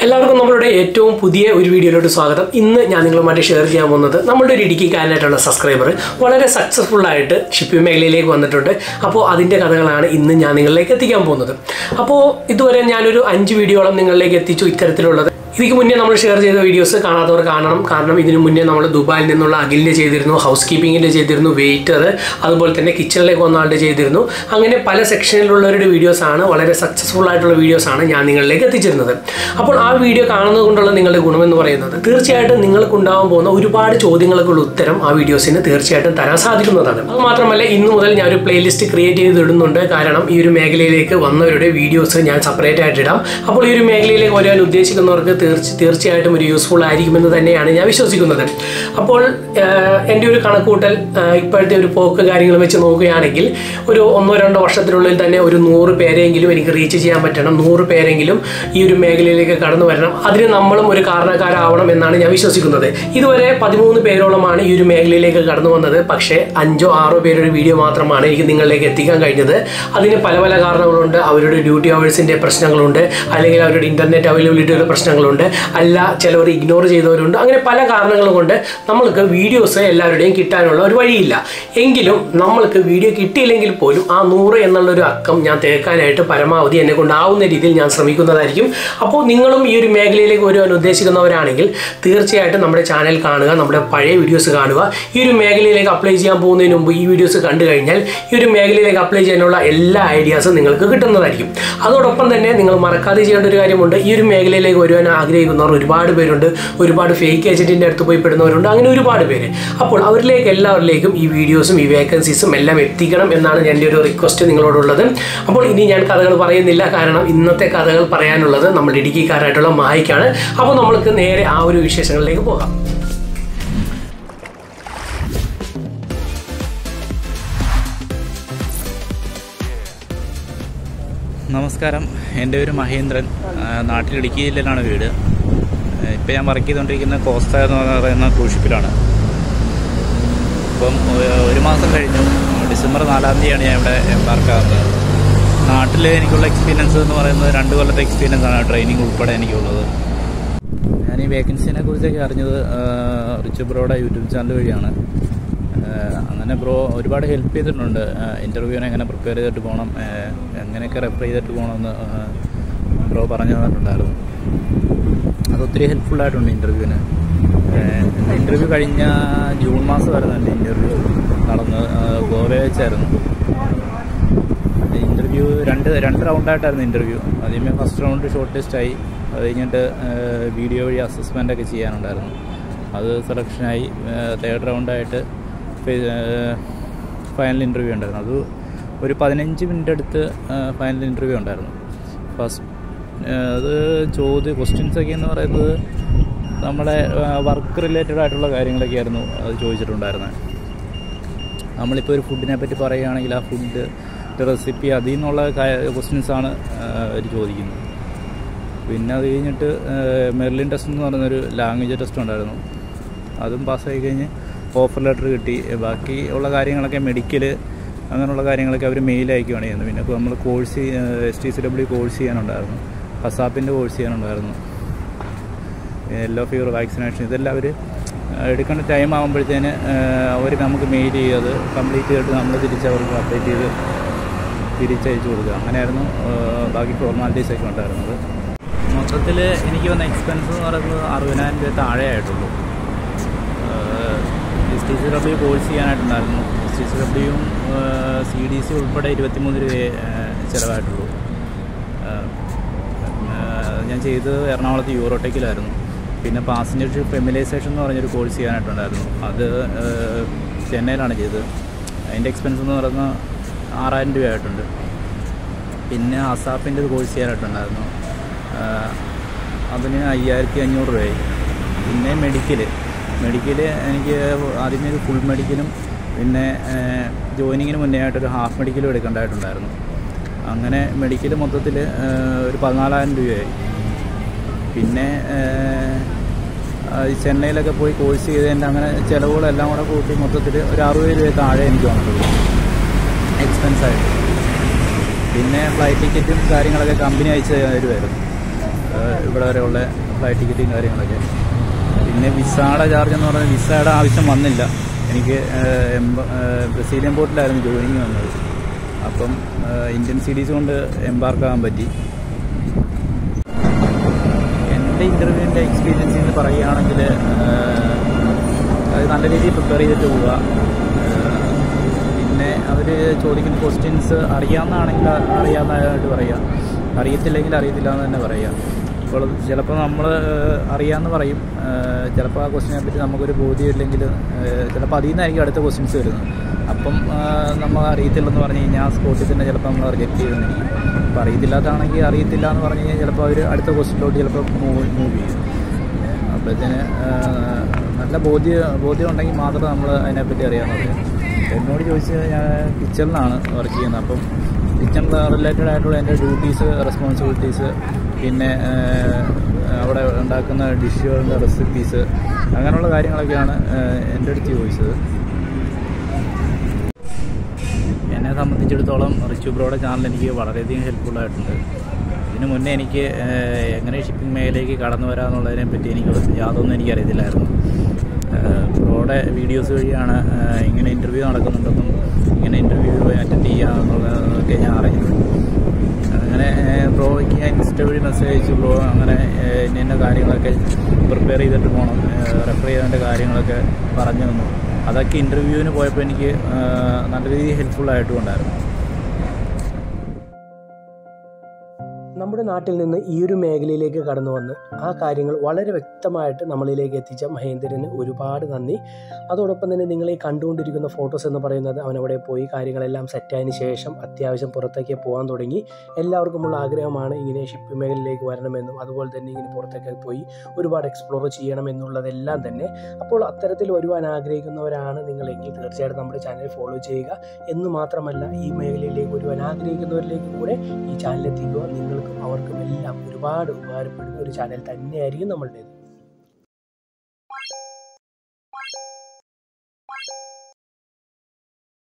എല്ലാവർക്കും നമ്മളുടെ ഏറ്റവും പുതിയ ഒരു വീഡിയോയിലോട്ട് സ്വാഗതം ഇന്ന് ഞാൻ നിങ്ങളുമായിട്ട് ഷെയർ ചെയ്യാൻ പോകുന്നത് നമ്മുടെ ഒരു ഇടുക്കിക്കാരനായിട്ടുള്ള സബ്സ്ക്രൈബർ വളരെ സക്സസ്ഫുൾ ആയിട്ട് ഷിപ്പിംഗ് മേഖലയിലേക്ക് വന്നിട്ടുണ്ട് അപ്പോൾ അതിൻ്റെ കഥകളാണ് ഇന്ന് ഞാൻ നിങ്ങളിലേക്ക് എത്തിക്കാൻ പോകുന്നത് അപ്പോൾ ഇതുവരെ ഞാനൊരു അഞ്ച് വീഡിയോളം നിങ്ങളിലേക്ക് എത്തിച്ചു ഇത്തരത്തിലുള്ളത് ഇതിക്ക് മുന്നേ നമ്മൾ ഷെയർ ചെയ്ത വീഡിയോസ് കാണാത്തവർ കാണണം കാരണം ഇതിനു മുന്നേ നമ്മൾ ദുബായിൽ നിന്നുള്ള അഖിലിൻ്റെ ചെയ്തിരുന്നു ഹൗസ് കീപ്പിങ്ങിൻ്റെ ചെയ്തിരുന്നു വെയിറ്റർ അതുപോലെ തന്നെ കിച്ചണിലേക്ക് വന്ന ആളുടെ ചെയ്തിരുന്നു അങ്ങനെ പല സെക്ഷനിലുള്ളവരുടെ വീഡിയോസാണ് വളരെ സക്സസ്ഫുൾ ആയിട്ടുള്ള വീഡിയോസാണ് ഞാൻ നിങ്ങളിലേക്ക് എത്തിച്ചിരുന്നത് അപ്പോൾ ആ വീഡിയോ കാണുന്നത് കൊണ്ടുള്ള നിങ്ങളുടെ ഗുണമെന്ന് പറയുന്നത് തീർച്ചയായിട്ടും നിങ്ങൾക്കുണ്ടാവാൻ പോകുന്ന ഒരുപാട് ചോദ്യങ്ങൾക്കുള്ള ഉത്തരം ആ വീഡിയോസിന് തീർച്ചയായിട്ടും തരാൻ സാധിക്കുന്നതാണ് അത് മാത്രമല്ല ഇന്ന് മുതൽ ഞാൻ ഒരു പ്ലേലിസ്റ്റ് ക്രിയേറ്റ് ചെയ്ത് ഇടുന്നുണ്ട് കാരണം ഈ ഒരു മേഖലയിലേക്ക് വന്നവരുടെ വീഡിയോസ് ഞാൻ സെപ്പറേറ്റ് ആയിട്ട് ഇടാം അപ്പോൾ ഈ ഒരു മേഖലയിലേക്ക് വരാൻ ഉദ്ദേശിക്കുന്നവർക്ക് തീർച്ച തീർച്ചയായിട്ടും ഒരു യൂസ്ഫുൾ ആയിരിക്കുമെന്ന് തന്നെയാണ് ഞാൻ വിശ്വസിക്കുന്നത് അപ്പോൾ ആഹ്, എൻ്റെ ഒരു കണക്കൂട്ടൽ ആഹ്, ഇപ്പോഴത്തെ ഒരു പോക്ക് കാര്യങ്ങൾ വെച്ച് നോക്കുകയാണെങ്കിൽ ഒരു ഒന്നോ രണ്ടോ വർഷത്തിനുള്ളിൽ തന്നെ ഒരു നൂറ് പേരെങ്കിലും എനിക്ക് റീച്ച് ചെയ്യാൻ പറ്റണം നൂറ് പേരെങ്കിലും ഈ ഒരു മേഖലയിലേക്ക് കടന്നു വരണം അതിന് നമ്മളും ഒരു കാരണക്കാരാവണം എന്നാണ് ഞാൻ വിശ്വസിക്കുന്നത് ഇതുവരെ പതിമൂന്ന് പേരോളമാണ് ഈ ഒരു മേഖലയിലേക്ക് കടന്നു വന്നത് പക്ഷേ അഞ്ചോ ആറോ പേരുടെ വീഡിയോ മാത്രമാണ് എനിക്ക് നിങ്ങളിലേക്ക് എത്തിക്കാൻ കഴിഞ്ഞത് അതിന് പല പല കാരണങ്ങളുണ്ട് അവരുടെ ഡ്യൂട്ടി അവേഴ്സിൻ്റെ പ്രശ്നങ്ങളുണ്ട് അല്ലെങ്കിൽ അവരുടെ ഇൻ്റർനെറ്റ് അവൈലബിലിറ്റിയുടെ പ്രശ്നങ്ങളുണ്ട് അല്ല ചിലവർ ഇഗ്നോർ ചെയ്തവരുണ്ട് അങ്ങനെ പല കാരണങ്ങൾ കൊണ്ട് നമ്മൾക്ക് വീഡിയോസ് എല്ലാവരുടെയും കിട്ടാനുള്ള ഒരു വഴിയില്ല എങ്കിലും നമ്മൾക്ക് വീഡിയോ കിട്ടിയില്ലെങ്കിൽ പോലും ആ നൂറ് എന്നുള്ള ഒരു അക്കം ഞാൻ തേക്കാനായിട്ട് പരമാവധി എന്നെ കൊണ്ടാവുന്ന രീതിയിൽ ഞാൻ ശ്രമിക്കുന്നതായിരിക്കും അപ്പോൾ നിങ്ങളും ഈ ഒരു മേഖലയിലേക്ക് വരുവാൻ ഉദ്ദേശിക്കുന്നവരാണെങ്കിൽ തീർച്ചയായിട്ടും നമ്മുടെ ചാനൽ കാണുക നമ്മുടെ പഴയ വീഡിയോസ് കാണുക ഈ ഒരു മേഖലയിലേക്ക് അപ്ലൈ ചെയ്യാൻ പോകുന്നതിന് മുമ്പ് ഈ വീഡിയോസ് കണ്ടു കഴിഞ്ഞാൽ ഈ ഒരു മേഖലയിലേക്ക് അപ്ലൈ ചെയ്യാനുള്ള എല്ലാ ഐഡിയാസും നിങ്ങൾക്ക് കിട്ടുന്നതായിരിക്കും അതോടൊപ്പം തന്നെ നിങ്ങൾ മറക്കാതെ ചെയ്യേണ്ട ഒരു കാര്യമുണ്ട് ഈ ഒരു മേഖലയിലേക്ക് വരുവാൻ ആഗ്രഹിക്കുന്നവർ ഒരുപാട് പേരുണ്ട് ഒരുപാട് ഫേക്ക് ഏജന്റിന്റെ അടുത്ത് പോയി പെടുന്നവരുണ്ട് അങ്ങനെ ഒരുപാട് പേര് അപ്പോൾ അവരിലേക്ക് എല്ലാവരിലേക്കും ഈ വീഡിയോസും ഈ വേക്കൻസീസും എല്ലാം എത്തിക്കണം എന്നാണ് എൻ്റെ ഒരു റിക്വസ്റ്റ് നിങ്ങളോടുള്ളത് അപ്പോൾ ഇനി ഞാൻ കഥകൾ പറയുന്നില്ല കാരണം ഇന്നത്തെ കഥകൾ പറയാനുള്ളത് നമ്മൾ ഇടുക്കിക്കാരായിട്ടുള്ള മായിക്കാണ് അപ്പോൾ നമ്മൾക്ക് നേരെ ആ ഒരു വിശേഷങ്ങളിലേക്ക് പോകാം നമസ്കാരം എൻ്റെ പേര് മഹേന്ദ്രൻ ആ, നാട്ടിൽ ഇടുക്കി ജില്ലയിലാണ് വീട് ഇപ്പം ഞാൻ വർക്ക് ചെയ്തുകൊണ്ടിരിക്കുന്ന കോസ്റ്റ എന്ന് പറയുന്ന ക്രൂസ് ഷിപ്പിലാണ് ഇപ്പം ഒ- ഒരു മാസം കഴിഞ്ഞു ഡിസംബർ നാലാം തീയതിയാണ് ഞാൻ ഇവിടെ എംബാർക്ക് ആകുന്നത് നാട്ടിൽ എനിക്കുള്ള എക്സ്പീരിയൻസ് എന്ന് പറയുന്നത് രണ്ട് കൊല്ലത്തെ എക്സ്പീരിയൻസ് ആണ് ട്രെയിനിങ് ഉൾപ്പെടെ എനിക്കുള്ളത് ഞാൻ ഈ വേക്കൻസിനെ കുറിച്ചൊക്കെ അറിഞ്ഞത് ആ, റിച്ചു ബ്രോയുടെ യൂട്യൂബ് ചാനൽ വഴിയാണ് ആ, അങ്ങനെ ബ്രോ ഒരുപാട് ഹെൽപ്പ് ചെയ്തിട്ടുണ്ട് ഇൻ്റർവ്യൂവിനെ എങ്ങനെ പ്രിപ്പയർ ചെയ്തിട്ട് പോകണം ആ, എങ്ങനെയൊക്കെ റെഫർ ചെയ്തിട്ട് പോകണമെന്ന് ആ, ബ്രോ പറഞ്ഞു തന്നിട്ടുണ്ടായിരുന്നു അത് ഒത്തിരി ഹെൽപ്ഫുൾ ആയിട്ടുണ്ട് ഇൻ്റർവ്യൂവിന് ഇൻ്റർവ്യൂ കഴിഞ്ഞ ജൂൺ മാസമായിരുന്നു എൻ്റെ ഇൻ്റർവ്യൂ നടന്ന് ആ, ഗോവയിൽ വെച്ചായിരുന്നു ഇൻ്റർവ്യൂ രണ്ട് രണ്ട് റൗണ്ടായിട്ടായിരുന്നു ഇൻ്റർവ്യൂ ആദ്യമേ ഫസ്റ്റ് റൗണ്ട് ഷോർട്ട് ലിസ്റ്റ് ആയി അത് കഴിഞ്ഞിട്ട് വീഡിയോ വഴി അസസ്മെൻ്റ് ഒക്കെ ചെയ്യാനുണ്ടായിരുന്നു അത് സെലക്ഷനായി തേർഡ് റൗണ്ടായിട്ട് ഫൈനൽ ഇൻ്റർവ്യൂ ഉണ്ടായിരുന്നു അത് ഒരു പതിനഞ്ച് മിനിറ്റ് അടുത്ത് ഫൈനൽ ഇൻ്റർവ്യൂ ഉണ്ടായിരുന്നു ഫസ്റ്റ് അത് ചോദ്യ ക്വസ്റ്റ്യൻസ് ഒക്കെ എന്ന് പറയുന്നത് നമ്മുടെ വർക്ക് റിലേറ്റഡ് ആയിട്ടുള്ള കാര്യങ്ങളൊക്കെയായിരുന്നു അത് ചോദിച്ചിട്ടുണ്ടായിരുന്നത് നമ്മളിപ്പോൾ ഒരു ഫുഡിനെ പറ്റി പറയുകയാണെങ്കിൽ ആ ഫുഡ് റെസിപ്പി അതിൽ നിന്നുള്ള ക്വസ്റ്റ്യൻസ് ആണ് അവർ ചോദിക്കുന്നത് പിന്നെ അത് കഴിഞ്ഞിട്ട് മെർലിൻ ടെസ്റ്റ് എന്ന് പറയുന്നൊരു ലാംഗ്വേജ് ടെസ്റ്റ് ഉണ്ടായിരുന്നു അതും പാസ്സായി കഴിഞ്ഞ് ഓഫർ ലെറ്റർ കിട്ടി ബാക്കി ഉള്ള കാര്യങ്ങളൊക്കെ മെഡിക്കൽ അങ്ങനെയുള്ള കാര്യങ്ങളൊക്കെ അവർ മെയിൽ അയക്കുകയാണ് ചെയ്യുന്നത് പിന്നെ ഇപ്പോൾ നമ്മൾ course S T C W course ചെയ്യാനുണ്ടായിരുന്നു ഹസാപ്പിൻ്റെ കോഴ്സ് ചെയ്യാനുണ്ടായിരുന്നു യെല്ലോ ഫീവർ വാക്സിനേഷൻ ഇതെല്ലാം അവർ എടുക്കേണ്ട ടൈം ആകുമ്പോഴത്തേന് അവർ നമുക്ക് മെയിൽ ചെയ്യും അത് കംപ്ലീറ്റ് ചെയ്തിട്ട് നമ്മൾ തിരിച്ച് അവർക്ക് അപ്ഡേറ്റ് ചെയ്ത് തിരിച്ചയച്ചു കൊടുക്കുക അങ്ങനെയായിരുന്നു ആ, ബാക്കി ഫോർമാലിറ്റീസ് ഒക്കെ ഉണ്ടായിരുന്നത് മൊത്തത്തിൽ എനിക്ക് വന്ന എക്സ്പെൻസ് എന്ന് പറയുന്നത് അറുപതിനായിരം രൂപ താഴെ ആയിട്ടുള്ളൂ S T C W course ചെയ്യാനായിട്ടുണ്ടായിരുന്നു എസ് ടി സി ഡബ്ല്യുവും സി ഡി സി ഉൾപ്പെടെ ഇരുപത്തിമൂന്ന് രൂപയെ ആ, ചിലവായിട്ടുള്ളൂ ആ, ആ, ഞാൻ ചെയ്തത് എറണാകുളത്ത് യൂറോടെക്കിലായിരുന്നു പിന്നെ പാസഞ്ചർ ഷിപ്പ് ഫെമിലൈസേഷൻ എന്ന് പറഞ്ഞൊരു കോഴ്സ് ചെയ്യാനായിട്ടുണ്ടായിരുന്നു അത് ആ, ചെന്നൈയിലാണ് ചെയ്തത് അതിൻ്റെ എക്സ്പെൻസ് എന്ന് പറയുന്നത് ആറായിരം രൂപയായിട്ടുണ്ട് പിന്നെ അസാപ്പിൻ്റെ ഒരു കോഴ്സ് ചെയ്യാനായിട്ടുണ്ടായിരുന്നു ആ, അതിന് അയ്യായിരത്തി അഞ്ഞൂറ് രൂപയായി പിന്നെ മെഡിക്കൽ മെഡിക്കൽ എനിക്ക് ആദ്യമേ ഒരു ഫുൾ മെഡിക്കലും പിന്നെ ജോയിനിങ്ങിന് മുന്നേ ആയിട്ടൊരു ഹാഫ് മെഡിക്കലും എടുക്കേണ്ടതായിട്ടുണ്ടായിരുന്നു അങ്ങനെ മെഡിക്കൽ മൊത്തത്തിൽ ഒരു പതിനാലായിരം രൂപയായി പിന്നെ ആ, ഈ ചെന്നൈയിലൊക്കെ പോയി കോഴ്സ് ചെയ്തതിൻ്റെ അങ്ങനെ ചിലവുകളെല്ലാം കൂടെ കൂട്ടി മൊത്തത്തിൽ ഒരു അറുപത് രൂപ താഴെ എനിക്ക് വന്നിട്ടുള്ളൂ എക്സ്പെൻസ് ആയിട്ട് പിന്നെ ഫ്ലൈറ്റ് ടിക്കറ്റും കാര്യങ്ങളൊക്കെ കമ്പനി അയച്ചു തരുമായിരുന്നു ഏഹ് ഇവിടെ വരെയുള്ള ഫ്ലൈറ്റ് ടിക്കറ്റും കാര്യങ്ങളൊക്കെ പിന്നെ വിസയുടെ ചാർജ് എന്ന് പറഞ്ഞാൽ വിസയുടെ ആവശ്യം വന്നില്ല എനിക്ക് ഏഹ് എംബ- ഏഹ് ബ്രസീലിയൻ പോർട്ടിലായിരുന്നു ജോയിനിങ് വന്നത് അപ്പം ഏഹ് ഇന്ത്യൻ സീരീസ് കൊണ്ട് എംബാർക്ക് ആകാൻ പറ്റി എൻ്റെ ഇൻ്റർവ്യൂവിൻ്റെ എക്സ്പീരിയൻസ് എന്ന് പറയുകയാണെങ്കിൽ അത് നല്ല രീതിയിൽ പ്രിപ്പയർ ചെയ്തിട്ട് പോവുക ഏഹ് പിന്നെ അവർ ചോദിക്കുന്ന ക്വസ്റ്റ്യൻസ് അറിയാവുന്നതാണെങ്കിൽ അറിയാവുന്നതായിട്ട് പറയുക അറിയത്തില്ലെങ്കിൽ അറിയത്തില്ല എന്ന് തന്നെ പറയുക ഇപ്പോൾ ചിലപ്പോൾ നമ്മൾ അറിയാമെന്ന് പറയും ഏഹ് ചിലപ്പോൾ ആ ക്വസ്റ്റിനെ പറ്റി നമുക്കൊരു ബോധ്യമില്ലെങ്കിൽ ചിലപ്പോൾ അതിൽ നിന്നായിരിക്കും അടുത്ത ക്വസ്റ്റ്യൻസ് വരുന്നത് അപ്പം ഏഹ് നമ്മൾ അറിയത്തില്ലെന്ന് പറഞ്ഞു കഴിഞ്ഞാൽ ആ സ്പോട്ടിൽ തന്നെ ചിലപ്പോൾ നമ്മൾ റിജക്റ്റ് ചെയ്തെന്നിരിക്കും അപ്പോൾ അറിയത്തില്ലാത്തതാണെങ്കിൽ അറിയത്തില്ല എന്ന് പറഞ്ഞു കഴിഞ്ഞാൽ ചിലപ്പോൾ അവർ അടുത്ത ക്വസ്റ്റിലോട്ട് ചിലപ്പോൾ മൂവ് മൂവ് ചെയ്യും അപ്പോഴത്തേന് നല്ല ബോധ്യ ബോധ്യം ഉണ്ടെങ്കിൽ മാത്രമേ നമ്മൾ അതിനെപ്പറ്റി അറിയാവുന്നത് എന്നോട് ചോദിച്ചത് ഞാൻ കിച്ചണിലാണ് വർക്ക് ചെയ്യുന്നത് അപ്പം കിച്ചൺ റിലേറ്റഡ് ആയിട്ടുള്ള എൻ്റെ ഡ്യൂട്ടീസ് റെസ്പോൺസിബിലിറ്റീസ് പിന്നെ ഏഹ്, അവിടെ ഉണ്ടാക്കുന്ന ഡിഷുകളുടെ റെസിപ്പീസ് അങ്ങനെയുള്ള കാര്യങ്ങളൊക്കെയാണ് ഏഹ്, എൻ്റെ അടുത്ത് ചോദിച്ചത് എന്നെ സംബന്ധിച്ചിടത്തോളം റിച്ചു ബ്രോയുടെ ചാനൽ എനിക്ക് വളരെയധികം ഹെൽപ്ഫുൾ ആയിട്ടുണ്ട് ഇതിനു മുന്നേ എനിക്ക് ഏഹ്, എങ്ങനെ ഷിപ്പിംഗ് മേഖലയിലേക്ക് കടന്നു വരാമെന്നുള്ളതിനെ പറ്റി എനിക്ക് യാതൊന്നും എനിക്കറിയത്തില്ലായിരുന്നു ഏഹ്, ബ്രോയുടെ വീഡിയോസ് വഴിയാണ് ഏഹ്, ഇങ്ങനെ ഇൻ്റർവ്യൂ നടക്കുന്നുണ്ടെന്നും ഇങ്ങനെ ഇൻ്റർവ്യൂ അറ്റൻഡ് ചെയ്യാമെന്നുള്ളതൊക്കെ ഞാൻ അറിഞ്ഞത് അങ്ങനെ ഏഹ്, ബ്രോയ്ക്ക് ഞാൻ ഇൻസ്റ്റ വഴി മെസ്സേജ് അയച്ചു ബ്രോ അങ്ങനെ ഏഹ്, ഇന്ന ഇന്ന കാര്യങ്ങളൊക്കെ പ്രിപ്പയർ ചെയ്തിട്ട് പോകണം റെഫർ ചെയ്യേണ്ട കാര്യങ്ങളൊക്കെ പറഞ്ഞു തന്നു അതൊക്കെ ഇൻ്റർവ്യൂവിന് പോയപ്പോൾ എനിക്ക് ഏഹ്, നല്ല രീതിയിൽ ഹെൽപ്ഫുൾ ആയിട്ടും ഉണ്ടായിരുന്നു നമ്മുടെ നാട്ടിൽ നിന്ന് ഈ ഒരു മേഖലയിലേക്ക് കടന്നു വന്ന് ആ കാര്യങ്ങൾ വളരെ വ്യക്തമായിട്ട് നമ്മളിലേക്ക് എത്തിച്ച മഹേന്ദ്രന് ഒരുപാട് നന്ദി അതോടൊപ്പം തന്നെ നിങ്ങൾ ഈ കണ്ടുകൊണ്ടിരിക്കുന്ന ഫോട്ടോസ് എന്ന് പറയുന്നത് അവൻ അവിടെ പോയി കാര്യങ്ങളെല്ലാം സെറ്റായതിനു ശേഷം അത്യാവശ്യം പുറത്തേക്ക് പോകാൻ തുടങ്ങി എല്ലാവർക്കുമുള്ള ആഗ്രഹമാണ് ഇങ്ങനെ ഷിപ്പ് മേഖലയിലേക്ക് വരണമെന്നും അതുപോലെ തന്നെ ഇങ്ങനെ പുറത്തേക്ക് പോയി ഒരുപാട് എക്സ്പ്ലോർ ചെയ്യണം എന്നുള്ളതെല്ലാം തന്നെ അപ്പോൾ അത്തരത്തിൽ വരുവാൻ ആഗ്രഹിക്കുന്നവരാണ് നിങ്ങളെങ്കിൽ തീർച്ചയായിട്ടും നമ്മുടെ ചാനൽ ഫോളോ ചെയ്യുക എന്ന് മാത്രമല്ല ഈ മേഖലയിലേക്ക് വരുവാൻ ആഗ്രഹിക്കുന്നവരിലേക്ക് കൂടെ ഈ ചാനൽ എത്തിക്കുക നിങ്ങൾക്കും അവർക്കും എല്ലാം ഒരുപാട് ഉപകാരപ്പെടുന്ന ഒരു ചാനൽ തന്നെയായിരിക്കും നമ്മളുടേത്